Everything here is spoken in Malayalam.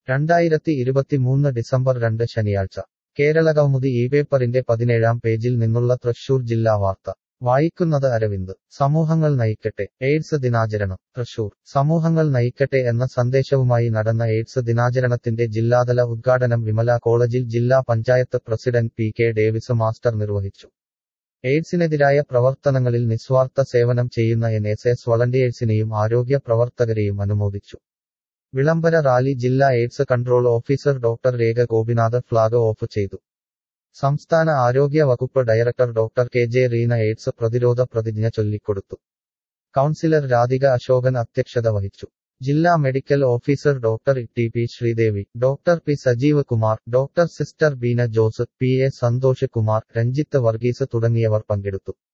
രണ്ടായിരത്തി ഇരുപത്തിമൂന്ന് ഡിസംബർ രണ്ട് ശനിയാഴ്ച കേരളകൗമുദി ഈ പേപ്പറിന്റെ പതിനേഴാം പേജിൽ നിന്നുള്ള തൃശൂർ ജില്ലാ വാർത്ത വായിക്കുന്നത് അരവിന്ദ് സമൂഹങ്ങൾ നയിക്കട്ടെ എയ്ഡ്സ് ദിനാചരണം തൃശൂർ സമൂഹങ്ങൾ നയിക്കട്ടെ എന്ന സന്ദേശവുമായി നടന്ന എയ്ഡ്സ് ദിനാചരണത്തിന്റെ ജില്ലാതല ഉദ്ഘാടനം വിമല കോളേജിൽ ജില്ലാ panchayat president P K Davis master നിർവഹിച്ചു എയ്ഡ്സിനെതിരായ പ്രവർത്തനങ്ങളിൽ നിസ്വാർത്ഥ സേവനം ചെയ്യുന്ന എൻ എസ് എസ് വളണ്ടിയേഴ്സിനെയും ആരോഗ്യ പ്രവർത്തകരെയും അനുമോദിച്ചു വിളംബര റാലി ജില്ലാ AIDS control officer doctor Rekha Gopinath flag off ചെയ്തു സംസ്ഥാന ആരോഗ്യ വകുപ്പ് director doctor K J Reena AIDS പ്രതിരോധ പ്രതിജ്ഞ ചൊല്ലിക്കൊടുത്തു കൗൺസിലർ രാധിക അശോകൻ അധ്യക്ഷത വഹിച്ചു ജില്ലാ medical officer doctor T P Sreedevi doctor P Sajeev Kumar doctor sister Beena Jose P A Santhosh Kumar Ranjith Varghese തുടങ്ങിയവർ പങ്കെടുത്തു